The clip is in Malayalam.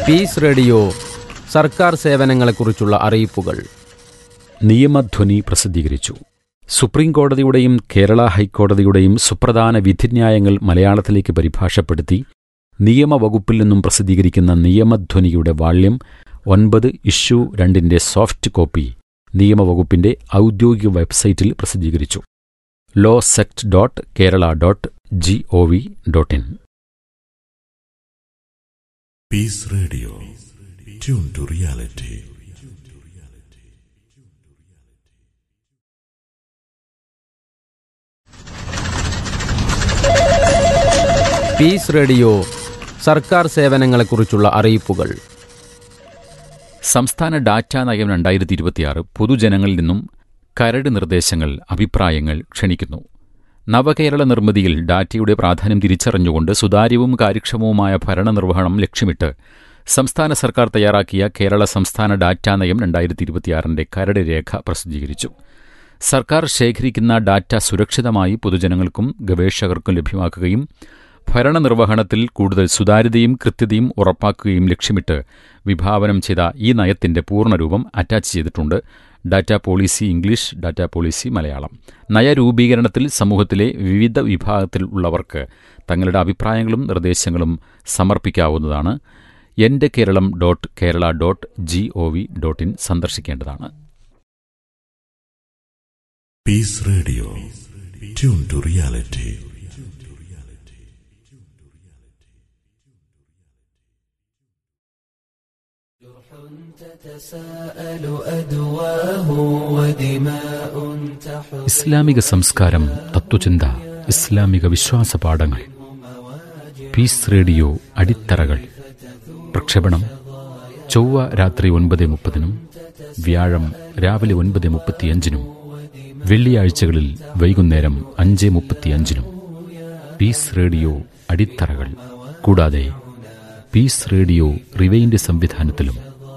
പീസ് റേഡിയോ സർക്കാർ സേവനങ്ങളെക്കുറിച്ചുള്ള അറിയിപ്പുകൾ നിയമധ്വനി പ്രസിദ്ധീകരിച്ചു സുപ്രീം കോടതിയുടെയും കേരള ഹൈക്കോടതിയുടെയും സുപ്രധാന വിധിന്യായങ്ങൾ മലയാളത്തിലേക്ക് പരിഭാഷപ്പെടുത്തി നിയമവകുപ്പിൽ നിന്നും പ്രസിദ്ധീകരിക്കുന്ന നിയമധ്വനിയുടെ വാള്യം ഒൻപത് ഇഷ്യൂ രണ്ടിന്റെ സോഫ്റ്റ് കോപ്പി നിയമവകുപ്പിന്റെ ഔദ്യോഗിക വെബ്സൈറ്റിൽ പ്രസിദ്ധീകരിച്ചു law sect dot Kerala dot G O V dot in Peace Radio. Tune to reality. Peace radio സർക്കാർ സേവനങ്ങളെക്കുറിച്ചുള്ള അറിയിപ്പുകൾ സംസ്ഥാന ഡാറ്റാ നയം രണ്ടായിരത്തി ഇരുപത്തിയാറ് പൊതുജനങ്ങളിൽ നിന്നും കരട് നിർദ്ദേശങ്ങൾ അഭിപ്രായങ്ങൾ ക്ഷണിക്കുന്നു നവകേരള നിർമ്മിതിയിൽ ഡാറ്റയുടെ പ്രാധാന്യം തിരിച്ചറിഞ്ഞുകൊണ്ട് സുതാര്യവും കാര്യക്ഷമവുമായ ഭരണനിർവഹണം ലക്ഷ്യമിട്ട് സംസ്ഥാന സർക്കാർ തയ്യാറാക്കിയ കേരള സംസ്ഥാന ഡാറ്റാ നയം രണ്ടായിരത്തി ഇരുപത്തിയാറിന്റെ കരട് രേഖ പ്രസിദ്ധീകരിച്ചു സർക്കാർ ശേഖരിക്കുന്ന ഡാറ്റ സുരക്ഷിതമായി പൊതുജനങ്ങൾക്കും ഗവേഷകർക്കും ലഭ്യമാക്കുകയും ഭരണനിർവഹണത്തിൽ കൂടുതൽ സുതാര്യതയും കൃത്യതയും ഉറപ്പാക്കുകയും ലക്ഷ്യമിട്ട് വിഭാവനം ചെയ്ത ഈ നയത്തിന്റെ പൂർണ്ണരൂപം അറ്റാച്ച് ചെയ്തിട്ടുണ്ട് data policy English data policy Malayalam നയരൂപീകരണത്തിൽ സമൂഹത്തിലെ വിവിധ വിഭാഗത്തിൽ ഉള്ളവർക്ക് തങ്ങളുടെ അഭിപ്രായങ്ങളും നിർദ്ദേശങ്ങളും സമർപ്പിക്കാവുന്നതാണ് എൻ്റെ Keralam dot Kerala dot G O V dot in സന്ദർശിക്കേണ്ടതാണ് Peace Radio. Tune to reality. تتساءل أدواه ودماء تحر ഇസ്ലാമിക സംസ്കാരം തത്വചിന്ത ഇസ്ലാമിക വിശ്വാസ പാഠങ്ങൾ പീസ് റേഡിയോ അടിത്തറകൾ പ്രക്ഷേപണം ചൊവ്വ രാത്രി ഒൻപത് മുപ്പതിനും വ്യാഴം രാവിലെ ഒൻപത് മുപ്പത്തിയഞ്ചിനും വെള്ളിയാഴ്ചകളിൽ വൈകുന്നേരം അഞ്ച് മുപ്പത്തിയഞ്ചിനും പീസ് റേഡിയോ അടിത്തറകൾ കൂടാതെ പീസ് റേഡിയോ റിവൈൻഡ് സംവിധാനത്തിലും